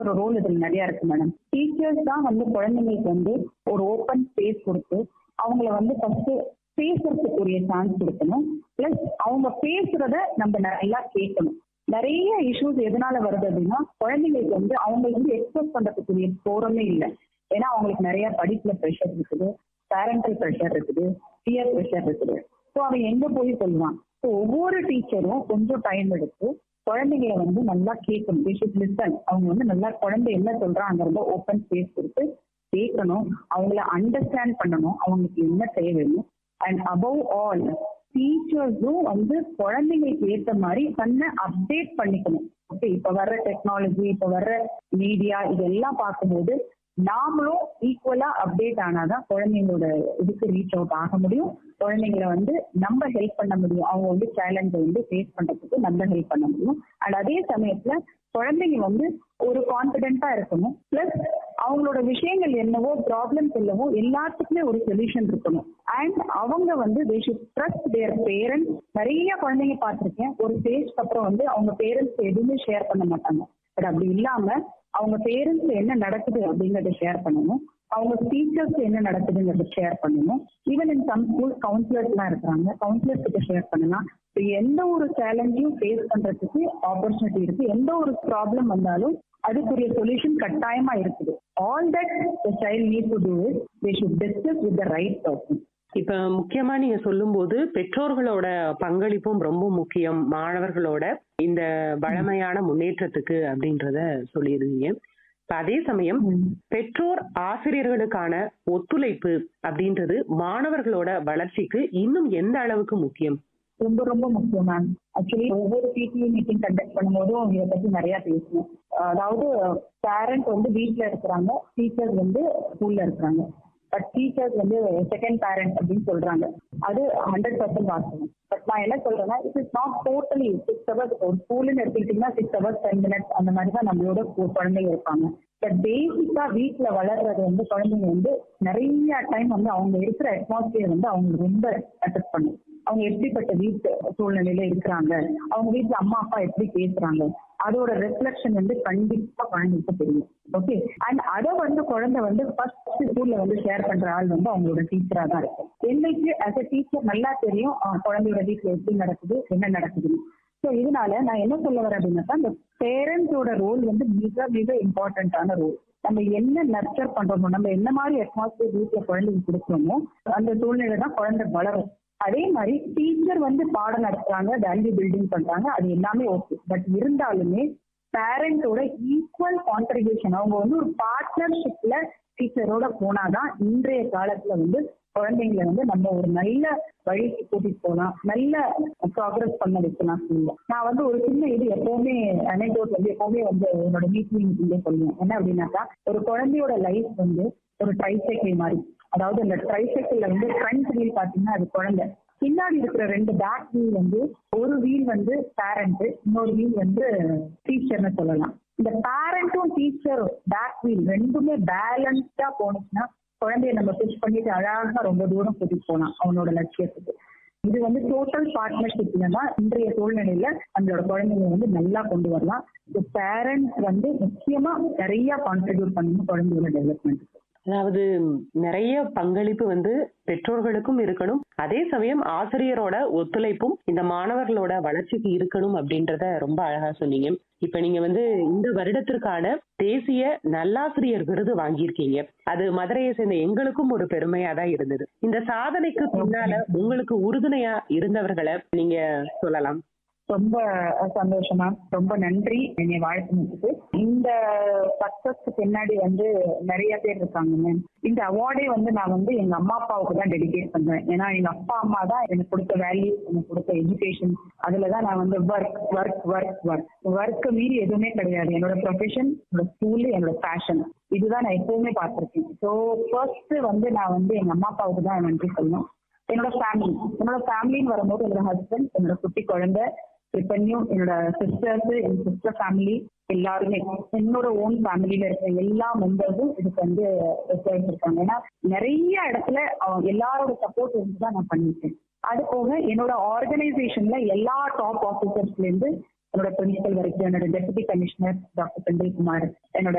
ஒரு ரோல் இதில் நிறைய இருக்கு மேடம் டீச்சர்ஸ் தான் வந்து குழந்தைங்களுக்கு வந்து ஒரு ஓப்பன் ஸ்பேஸ் கொடுத்து அவங்கள வந்து ஃபர்ஸ்ட் பேசுறதுக்குரிய சான்ஸ் கொடுக்கணும் பிளஸ் அவங்க பேசுறத நம்ம நல்லா கேட்கணும் நிறைய இஷ்யூஸ் எதனால வருது அப்படின்னா குழந்தைங்களுக்கு வந்து அவங்களுக்கு வந்து எக்ஸ்பிரஸ் பண்றதுக்குரிய போறமே இல்லை ஏன்னா அவங்களுக்கு நிறைய படிப்புல ப்ரெஷர் இருக்குது பேரண்டல் ப்ரெஷர் இருக்குது பியர் ப்ரெஷர் இருக்குது ஸோ அவன் எங்க போய் சொல்லுவான் ஸோ ஒவ்வொரு டீச்சரும் கொஞ்சம் டைம் எடுத்து குழந்தைங்களை வந்து நல்லா கேட்கணும் they should listen அவங்க வந்து நல்லா குழந்தை என்ன சொல்றாங்கிறத ஓப்பன் ஸ்பேஸ் கொடுத்து கேட்கணும் அவங்கள அண்டர்ஸ்டாண்ட் பண்ணணும் அவங்களுக்கு என்ன தேவைன்னு அண்ட் அபவ் ஆல் டீச்சர்ஸும் வந்து குழந்தைங்களுக்கு ஏத்த மாதிரி தன்னை அப்டேட் பண்ணிக்கணும் ஓகே இப்ப வர்ற டெக்னாலஜி இப்ப வர்ற மீடியா இதெல்லாம் பார்க்கும்போது நாமளும் ஈக்குவலா அப்டேட் ஆனாதான் குழந்தைங்களோட இதுக்கு ரீச் அவுட் ஆக முடியும் குழந்தைங்களை வந்து நம்ம ஹெல்ப் பண்ண முடியும் அவங்க வந்து சேலஞ்சை வந்து ஃபேஸ் பண்றதுக்கு நம்ம ஹெல்ப் பண்ண முடியும் அண்ட் அதே சமயத்துல குழந்தைங்க வந்து ஒரு கான்பிடென்ட்டா இருக்கணும் பிளஸ் அவங்களோட விஷயங்கள் என்னவோ ப்ராப்ளம்ஸ் என்னவோ எல்லாத்துக்குமே ஒரு சொல்யூஷன் இருக்கணும் அண்ட் அவங்க வந்து they should trust their parents நிறைய குழந்தைங்க பார்த்திருக்கேன் ஒரு ஸ்டேஜ்க்கு அப்புறம் வந்து அவங்க பேரண்ட்ஸ் எதுவுமே ஷேர் பண்ண மாட்டாங்க பட் அப்படி இல்லாம அவங்க பேரண்ட்ஸ் என்ன நடக்குது அப்படிங்கறத ஷேர் பண்ணணும் அவங்க டீச்சர்ஸ் என்ன நடக்குதுங்கிறத ஷேர் பண்ணணும் ஈவன் இன் சம் ஸ்கூல் கவுன்சிலர்ஸ்லாம் இருக்கிறாங்க கவுன்சிலர்ஸ் கிட்ட ஷேர் பண்ணலாம் இப்போ எந்த ஒரு சேலஞ்சையும் ஃபேஸ் பண்றதுக்கு ஆப்பர்ச்சுனிட்டி இருக்கு எந்த ஒரு ப்ராப்ளம் வந்தாலும் அதுக்குரிய சொல்யூஷன் கட்டாயமா இருக்குது all that the child need to do it they should discuss with the right person இப்ப முக்கியமா நீங்க சொல்லும்போது பெற்றோர்களோட பங்களிப்பும் ரொம்ப முக்கியம் மாணவர்களோட இந்த வளமையான முன்னேற்றத்துக்கு அப்படின்றத சொல்லியிருந்தீங்க இப்ப அதே சமயம் பெற்றோர் ஆசிரியர்களுக்கான ஒத்துழைப்பு அப்படின்றது மாணவர்களோட வளர்ச்சிக்கு இன்னும் எந்த அளவுக்கு முக்கியம் ரொம்ப ரொம்ப முக்கியம் மேம் ஆக்சுவலி ஒவ்வொரு பிடிஏ மீட்டிங் கண்டக்ட் பண்ணும்போதும் இதை பத்தி நிறைய பேசணும் அதாவது பேரண்ட் வந்து வீட்ல இருக்கிறாங்க டீச்சர்ஸ் வந்து ஸ்கூல்ல இருக்கிறாங்க பட் டீச்சர்ஸ் வந்து செகண்ட் பேரண்ட் அப்படின்னு சொல்றாங்க அது ஹண்ட்ரட் பர்சன்ட் வாஸ்தவம் பட் நான் என்ன சொல்றேன்னா it is not totally six hours ஒரு ஸ்கூல்னு எடுத்துக்கிட்டீங்கன்னா சிக்ஸ் ஹவர்ஸ் டென் மினிட்ஸ் அந்த மாதிரி தான் நம்மளோட கு- குழந்தைங்க இருப்பாங்க பட் பேசிக்கா வீட்ல வளர்றது வந்து குழந்தைங்க வந்து நிறைய டைம் வந்து அவங்க இருக்கிற அட்மாஸ்பியர் வந்து அவங்க ரொம்ப அஃபெக்ட் பண்ணும் அவங்க எப்படிப்பட்ட வீட்டு சூழ்நிலையில இருக்கிறாங்க அவங்க வீட்டுல அம்மா அப்பா எப்படி பேசுறாங்க அதோட ரிஃப்ளெக்ஷன் வந்து கண்டிப்பா குழந்தைக்கு தெரியும் ஓகே அண்ட் அதை வந்து குழந்தை வந்து ஃபர்ஸ்ட் ஸ்கூல்ல வந்து ஷேர் பண்ற ஆள் வந்து அவங்களோட டீச்சரா தான் இருக்கும் என்னைக்கு ஆஸ் அ டீச்சர் நல்லா தெரியும் ஆஹ் குழந்தையோட வீட்டுல எப்படி நடக்குது என்ன நடக்குதுன்னு ஸோ இதனால நான் என்ன சொல்ல வரேன் அப்படின்னாக்கா இந்த பேரண்ட்ஸோட ரோல் வந்து மிக மிக இம்பார்ட்டன்டான ரோல் நம்ம என்ன நர்ச்சர் பண்றோமோ நம்ம என்ன மாதிரி அட்மாஸ்பியர் வீட்டுல குழந்தைக்கு கொடுக்குறோமோ அந்த சூழ்நிலை தான் குழந்தை வளரும் அதே மாதிரி டீச்சர் வந்து பாடம் நடத்துறாங்க வேல்யூ பில்டிங் பண்றாங்க அது எல்லாமே ஓகே பட் இருந்தாலுமே பேரண்டோட ஈக்குவல் கான்ட்ரிபியூஷன் அவங்க வந்து ஒரு பார்ட்னர்ஷிப்ல டீச்சரோட போனாதான் இன்றைய காலத்துல வந்து குழந்தைங்களை வந்து நம்ம ஒரு நல்ல வழிக்கு கூட்டிட்டு போகலாம் நல்ல ப்ராக்ரஸ் பண்ண வைக்கலாம் ஸ்கூல்ல நான் வந்து ஒரு சின்ன இது எப்பவுமே அனெக்டோட் வந்து எப்பவுமே வந்து என்னோட மீட்டிங் சொல்லுவேன் என்ன அப்படின்னாக்கா ஒரு குழந்தையோட லைஃப் வந்து ஒரு ட்ரைசைக்கிள் மாதிரி அதாவது அந்த ட்ரைசைக்கிள்ல வந்து ஃப்ரண்ட் வீல் பாத்தீங்கன்னா அது குழந்தை பின்னாடி இருக்கிற ரெண்டு பேக் வீல் வந்து ஒரு வீல் வந்து பேரண்ட் இன்னொரு வீல் வந்து டீச்சர்னு சொல்லலாம் இந்த பேரண்ட்டும் டீச்சரும் பேக் வீல் ரெண்டுமே பேலன்ஸ்டா போனுச்சுன்னா குழந்தைய நம்ம புஷ் பண்ணிட்டு அழகா ரொம்ப தூரம் கூட்டிட்டு போகலாம் அவனோட லட்சியத்துக்கு இது வந்து டோட்டல் பார்ட்னர்ஷிப்ல தான் இன்றைய சூழ்நிலையில நம்மளோட குழந்தைங்க வந்து நல்லா கொண்டு வரலாம் பேரண்ட்ஸ் வந்து முக்கியமா நிறைய கான்ட்ரிபியூட் பண்ணணும் குழந்தையோட டெவலப்மெண்ட்டுக்கு அதாவது நிறைய பங்களிப்பு வந்து பெற்றோர்களுக்கும் இருக்கணும் அதே சமயம் ஆசிரியரோட ஒத்துழைப்பும் இந்த மாணவர்களோட வளர்ச்சிக்கு இருக்கணும் அப்படின்றத ரொம்ப அழகா சொன்னீங்க இப்ப நீங்க வந்து இந்த வருடத்திற்கான தேசிய நல்லாசிரியர் விருது வாங்கியிருக்கீங்க அது மதுரையை சேர்ந்த எங்களுக்கும் ஒரு பெருமையா தான் இருந்தது இந்த சாதனைக்கு பின்னால உங்களுக்கு உறுதுணையா இருந்தவர்களை நீங்க சொல்லலாம் ரொம்ப சந்தோஷமா ரொம்ப நன்றி என்னை வாழ்த்துனதுக்கு இந்த சக்சஸ்க்கு பின்னாடி வந்து நிறைய பேர் இருக்காங்க மேம் இந்த அவார்டே வந்து நான் வந்து எங்க அம்மா அப்பாவுக்கு தான் டெடிகேட் பண்றேன் ஏன்னா எங்க அப்பா அம்மா தான் எனக்கு கொடுத்த வேல்யூ எனக்கு கொடுத்த எஜுகேஷன் அதுலதான் நான் வந்து ஒர்க் ஒர்க் ஒர்க் ஒர்க் ஒர்க்கு மீறி எதுவுமே கிடையாது என்னோட ப்ரொஃபஷன் என்னோட ஸ்கூல் என்னோட பேஷன் இதுதான் நான் எப்பவுமே பார்த்திருக்கேன் ஸோ ஃபர்ஸ்ட் வந்து நான் வந்து எங்க அம்மா அப்பாவுக்கு தான் நன்றி சொல்லணும் என்னோட ஃபேமிலி என்னோட ஃபேமிலின்னு வரும்போது என்னோட ஹஸ்பண்ட் என்னோட குட்டி குழந்தை ட்ரிப்பன்யும் என்னோட சிஸ்டர்ஸ் என் சிஸ்டர் ஃபேமிலி எல்லாருமே என்னோட ஓன் ஃபேமிலியில இருக்கிற எல்லா மெம்பர்ஸும் இதுக்கு வந்து ஒத்துழைச்சிருக்காங்க ஏன்னா நிறைய இடத்துல அவங்க எல்லாரோட சப்போர்ட் இருந்து தான் நான் பண்ணியிருக்கேன் அது போக என்னோட ஆர்கனைசேஷன்ல எல்லா டாப் ஆஃபீஸர்ஸ்ல இருந்து என்னோட பிரின்சிபல் வரைக்கும் என்னோட டெபுட்டி கமிஷனர் டாக்டர் செந்தில்குமார் என்னோட